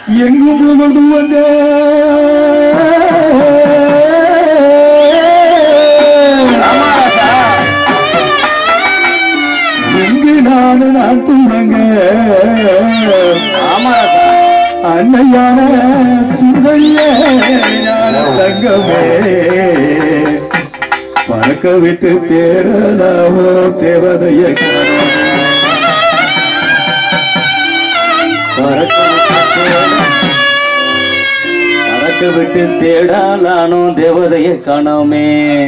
எங்கும் புகழ்ந்து வந்த எங்கு நானு நான் துவங்க அன்னையான சுந்தரிய ஞான தங்கமே பறக்க விட்டு தேடலாமோ தேவதைய காணோம். பறக்க விட்டு தேடாலானோ தேவதையை காணோமே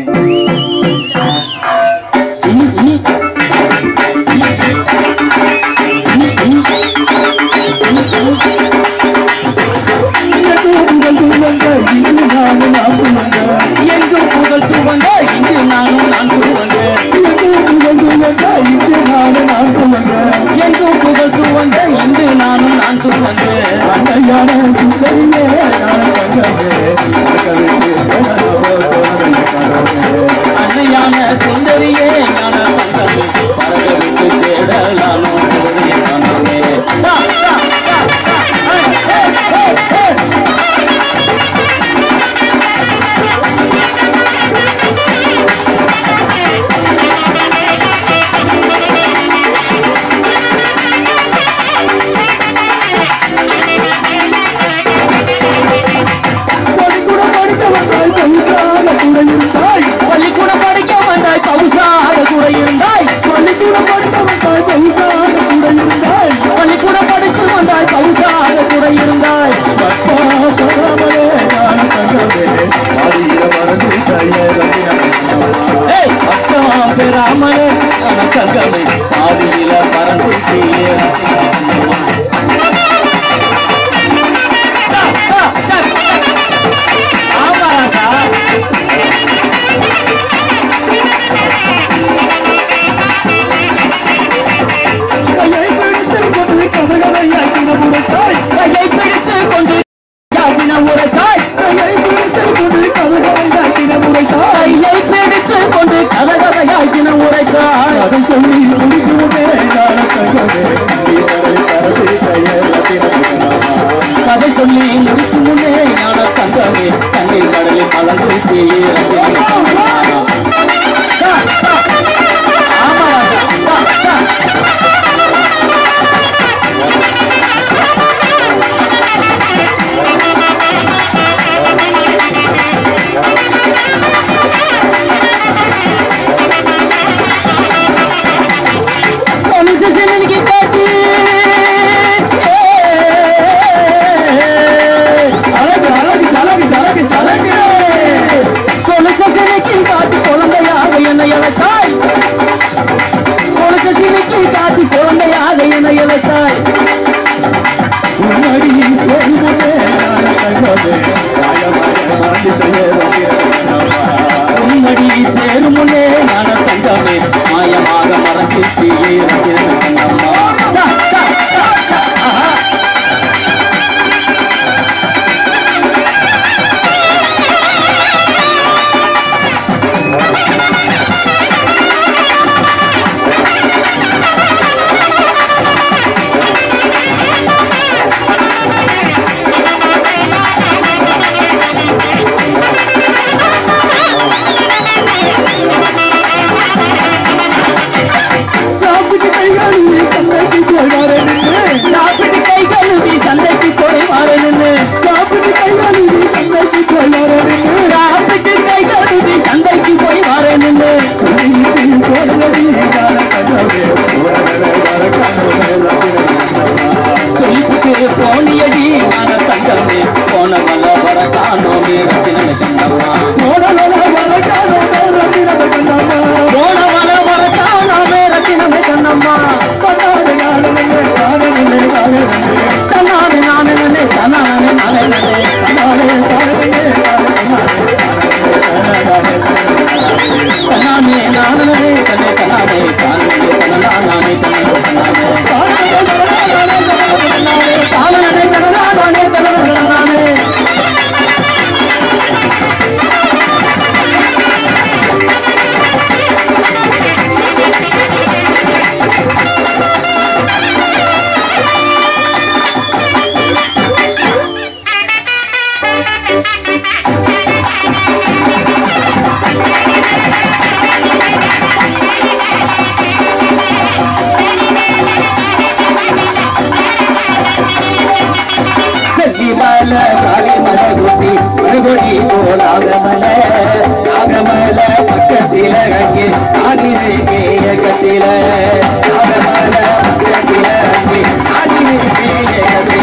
எங்கும் புகழ்ந்து வந்த இங்கு நானு நான் துவங்க எங்கும் புகழ்ந்து வந்த இங்கு நானும் நான் துவங்க எங்கும் புகழ்ந்து வந்த இங்கு நானும் நான் துவங்க அன்னையான சுந்தரியே ஞான தங்கமே பறக்க விட்டு தேடலாமோ தேவதைய காணோமே அன்னையான சுந்தரியே ஞான தங்கமே பறக்க விட்டு தேடலானோ தேவதையை காணோமே டா, டா, டா, டா. ஹே, ஹே, ஹே, ஹே. பள்ளிக்கூட படிக்க வந்தாய் பரிசாக கூட இருந்தாய் பள்ளிக்கூடம் படிக்க வந்தாய் பவுசாக கூட இருந்தாய் பள்ளிக்கூட படிக்க வந்தாய் பரிசாக கூட இருந்தாய் பள்ளிக்கூடம் படித்து வந்தாய் பவுசாக கூட இருந்தாய் அப்பா பராமரே ஞான தங்கமே ஆதியில மறந்துட்டாயே ரத்தினம்மா ஏய் அக்கா பெறாமலே கனகங்கமே ஆதியில பறந்து கையை பிடித்து கொண்டு கதகதையாக்கின முறைத்தாய் கையை பிடித்து கொண்டு யாவின உரைத்தாய் கையை பிடித்து கொண்டு கதகதையாக்கின முறைத்தாய் கையை பிடித்து கொண்டு கதகதையாக்கின உரைத்தாய் அதை சொல்லி முடிக்குமே ஞான தங்கமே நீ கடலை பறந்துட்டாயே ரத்தினம்மா கதை சொல்லி முடிக்கும் முன்னே ஞான தங்கமே கண்ணீர் கடலில் கலந்து காட்டி சலகு அழகு சலகு சலகு சலகு கொலுச சினைக்கு காட்டி குழந்தையாக என்னை அழைத்தாய் கொலுச சினைக்கு காட்டி குழந்தையாக என்னை அழைத்தாய் உன்னடி சேருமுனே ஞான தங்கமே மாயமாக மறந்துட்டாயே ரத்தினம்மா உன்னடி சேரும் முன்னே ஞான தங்கமே மாயமாக மறந்துட்டியே அம்மா டா, டா, டா, டா. ஆஹா. ஆ மல காளி மல குட்டி மறுகொடி போல் ஆகமல ஆகமல பக்கத்தில அங்கே ஆடினே கட்டில ஆகமல பக்கத்தில அங்கே ஆடினே கட்டில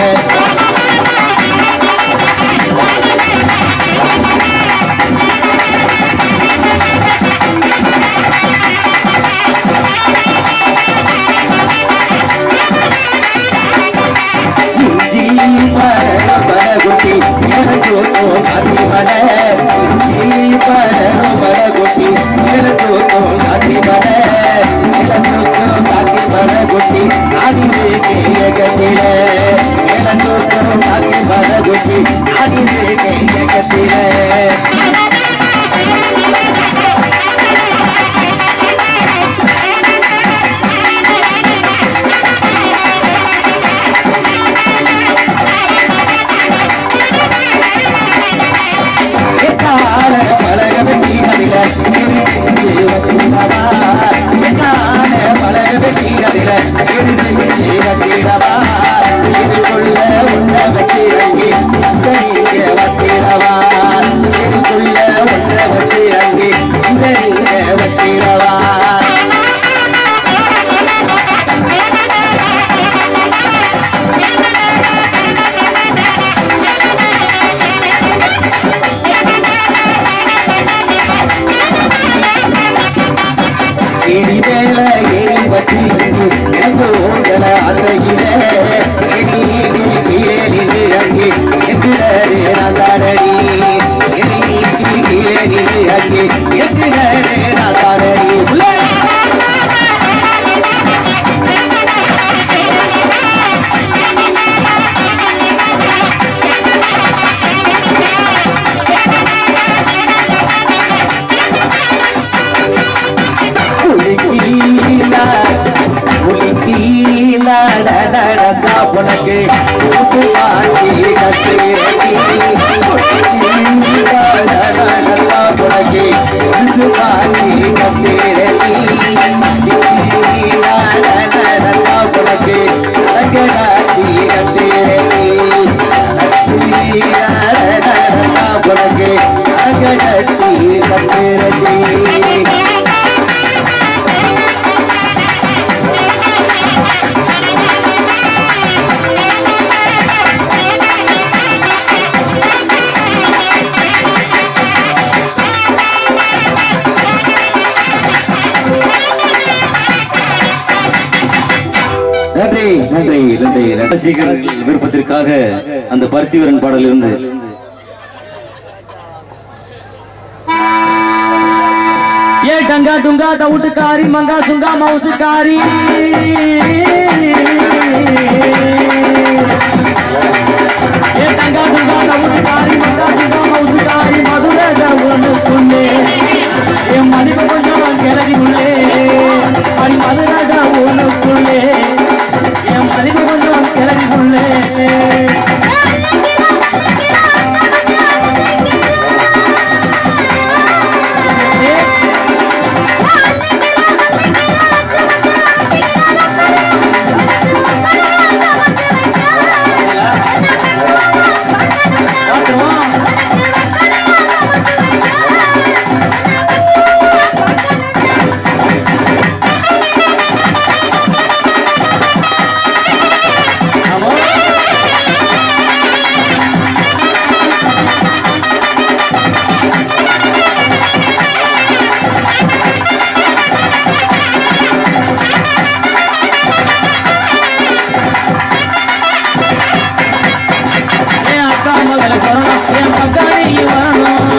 ஜிஞ்சி பர பரகுட்டி எனக்கு சாதி மட ஜிஞ்சி பர பரகுட்டி எனக்கு சாதி மட எனக்கு சாதி பரகுட்டி ஆடிவே கேய கட்டில எனக்கு சாதி பரகுட்டி ஆடிவே கேய கட்டில எட்டால பழக வெட்டி அதில எரி செஞ்சு வச்சிடவா எட்டால பழக வெட்டி அதில எரி செஞ்சு வச்சிடவா இதுக்குள்ள உள்ள வச்சு அங்கே இந்த இங்க வச்சிடவா இதுக்குள்ள உள்ள வச்சு அங்கே இந்த இங்க வச்சிடவா ஏடி மேல ஏறி வச்சு எனக்கு ஓங்கல அத்தையில ஏடி கீழே நின்று அங்கே எங்கிடரே நாதாரடி ஏடி கீழே நின்று அங்கே எங்கிடரே நாதாரடி புலிக்கீழா புலிக்கீழா நடந்தா உனக்கு புது பாட்டி கட்டி புலிக்கீழா நடந்தா உனக்கு புது பாட்டி கட்டி புலிக்கீழா நடந்தா உனக்கு அழகாட்டி கட்டி புலிக்கீழா நடந்தா உனக்கு அழகாட்டி கட்டி நன்றி நன்றி நன்றி நன்றி ரசிகர்கள் விருப்பத்திற்காக அந்த பருத்திவரன் பாடல் இருந்து ஏ டங்கா துங்கா தவுட்டுக்காரி மங்கா சுங்கா மவுசுக்காரி ஏ டங்கா துங்கா தவுட்டுக்காரி மங்கா சுங்கா மவுசுக்காரி மதுரை ஒண்ணுக்குள்ளே என் மதிப்பு கொஞ்சம் கிளறி உள்ளே அடி மதுராஜா ஒண்ணுக்குள்ளே என் மதிப்பு கொஞ்சம் கிளறி உள்ளே என் அக்கா மகள சொல்லணும் என் பக்காரி வரணும்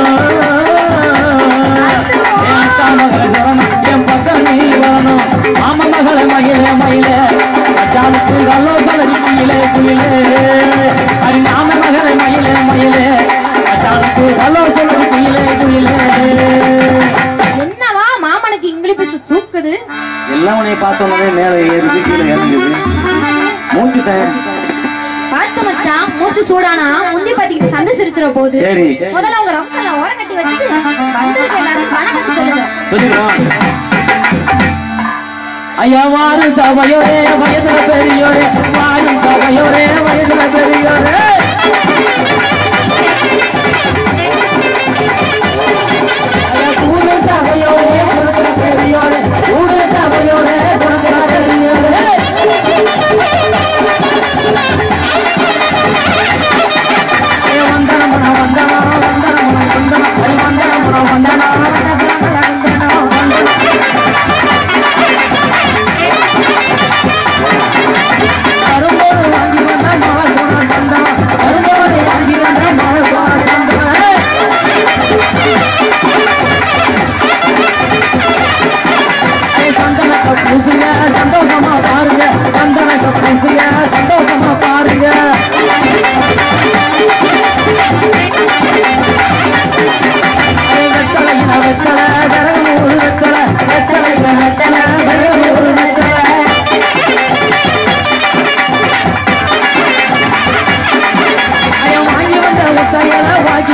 என் அக்கா மகள சொல்லணும் என் பக்காரி வரணும் மாமா மகள மகிழ மயில அச்சாளுக்கு கல்லோ சலரி குயிலே குயிலே அடி மாம மகள மயில மயில அச்சாளுக்கு கல்லோ சலரி குயிலே குயிலே என்னவா மாமனுக்கு இங்கிலீஷ் தூக்குது எல்லாம் உன்னை பார்த்தோன்னே மேலே ஏறுது கீழே இறங்குது மூச்சு தான் பார்த்து மச்சான் மூச்சு சூடானா முந்தி பாத்திக்கிட்டு சண்டை சிரிச்சிட போகுது சரி. முதல்ல உங்க ரொம்ப ஓரம் கட்டி வச்சுட்டு வந்திருக்க எல்லாரும் வணக்கத்தை சொல்லுங்க சொல்லிடுவான் ஐயா வாரு சபையோரே வயதுல பெரியோரே வாரும் சபையோரே வயதுல பெரியோரே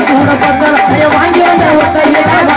கூட பத்தல வாங்கி வந்த ஒத்தையில